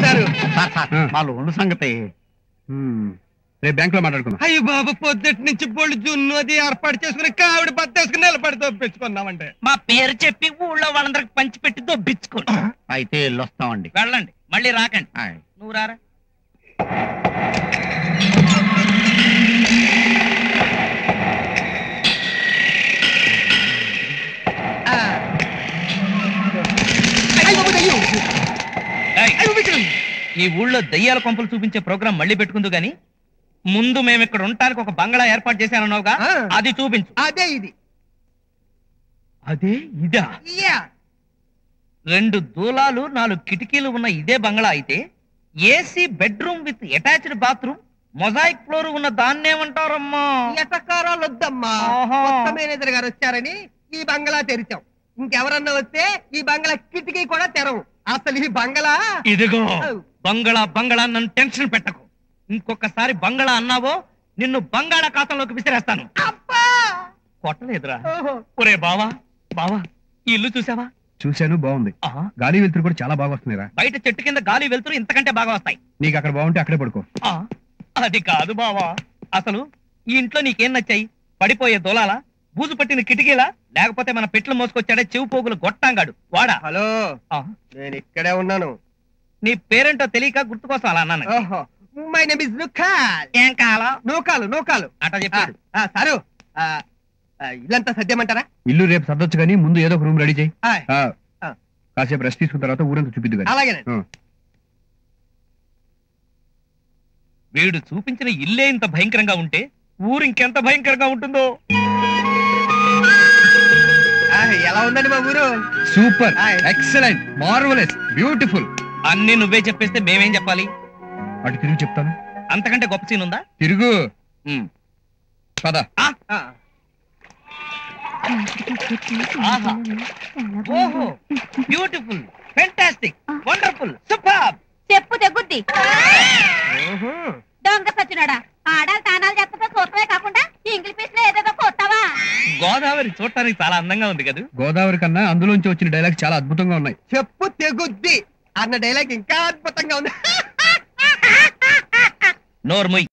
Sir sir sir ఆ. మా లోన్ల సంగతి హ్మ్. రేపు బ్యాంక్ లో మాట్లాడుకుందాం అయ్యి బాబు పొద్దుటి నుంచి బోళ్ళు జున్ను అది ఏర్పాటు చేసుకుని కావిడి బత్తేసుకుని నిలబడి తప్పించుకున్నామంటే మా పేరు చెప్పి ఊళ్ళో వాళ్ళందరికి పంచిపెట్టి దొబ్బించుకోండి అయితే వెళ్ళొస్తామండి వెళ్ళండి మళ్ళీ రాకండి ఆయ్. నువ్వు రారా ఏయ్, ఈ ఊళ్ళో దయ్యాల కొంపలు చూపించే ప్రోగ్రాం మళ్ళీ పెట్టుకుందు గాని ముందు మేము ఇక్కడ ఉండటానికి ఒక బంగ్లా ఏర్పాటు చేశానన్నావుగా ఆ. అది చూపించు అదే ఇది అదే ఇదా యా రెండు దూలాలు నాలుగు కిటికీలు ఉన్న ఇదే బంగ్లా అయితే AC bedroom with attached bathroom mosaic floor ఉన్న దాన్నేమంటారమ్మా ఎటకారాలు వద్దమ్మా ఆహా. కొత్త మేనేజర్ గారు వచ్చారని ఈ బంగ్లా తెరిచాం ఇంకెవరన్నా వస్తే ఈ బంగ్లా కిటికీ కూడా తెరవు అసలు ఈ బంగ్లా ఇదిగో బంగళా బంగళా నన్ను టెన్షన్ పెట్టకు ఇంకొకసారి బంగళా అన్నావో నిన్ను బంగాళాఖాతంలోకి విసిరేస్తాను అబ్బా కొట్టలేదురా ఓహో. ఒరే బావా బావా ఈ ఇల్లు చూసావా చూశాను బాగుంది ఆహా, గాలి వెళ్తురు కూడా చాలా బాగా వస్తున్నాయిరా బయట చెట్టు కింద గాలి వెళ్తురు ఇంతకంటే బాగా వస్తాయి నీకు అక్కడ బాగుంటే అక్కడే పడుకో ఆ, అది కాదు బావా అసలు ఈ ఇంట్లో నీకేం నచ్చాయి పడిపోయే దొలాలా బూజు పట్టిన కిటికీలా లేకపోతే మన పెట్లు మోసుకొచ్చాడే చెవు పోగులు గొట్టాంగాడు వాడా హలో ఆ, నేను ఇక్కడే ఉన్నాను నీ పేరేంటో తెలియక గుర్తుకోసం అలా అన్నాను ఓహో మై నేమ్ ఇస్ నుకాల్ ఏం కాలా నూకాలు నూకాలు అట చెప్పాడు ఆ, ఆ, సారు ఆ, ఆ, ఇల్లంతా సద్యమంటారా ఇల్లు రేపు సర్దొచ్చు కానీ ముందు ఏదో ఒక రూమ్ రెడీ చేయి ఆయ్, ఆ, ఆ. కాసేపు రెస్ట్ తీసుకున్న తర్వాత ఊరంతా చూపిద్దు కానీ అలాగేనండి ఆ. వీడు చూపించిన ఇల్లే ఇంత భయంకరంగా ఉంటే ఊరు ఇంకెంత భయంకరంగా ఉంటుందో ఆ, ఎలా ఉందండి మా ఊరు సూపర్ ఆయ్. ఎక్సలెంట్ మార్వలెస్ బ్యూటిఫుల్ అన్ని నువ్వే చెప్పేస్తే మేమేం చెప్పాలి అటు తిరిగి చెప్తాను అంతకంటే గొప్ప సీన్ ఉందా తిరుగు ఉమ్. పద ఆ, ఆహా. ఓహో బ్యూటిఫుల్ ఫెంటాస్టిక్ వండర్ఫుల్ సూపర్ చెప్పు తెగుద్ది ఓహో. దొంగ సచ్చినాడా ఆడాలి తానాలు చేస్తుంటే చూడటమే కాకుండా ఇంగ్లీష్ పీస్ లో ఏదేదో కొత్తవా గోదావరి చూడటానికి చాలా అందంగా ఉంది కదా గోదావరి కన్నా అందులోంచి వచ్చిన డైలాగ్ చాలా అద్భుతంగా ఉన్నాయి చెప్పు తెగుద్ది అన్న డైలాగ్ ఇంకా అద్భుతంగా ఉంది నోర్ముయ్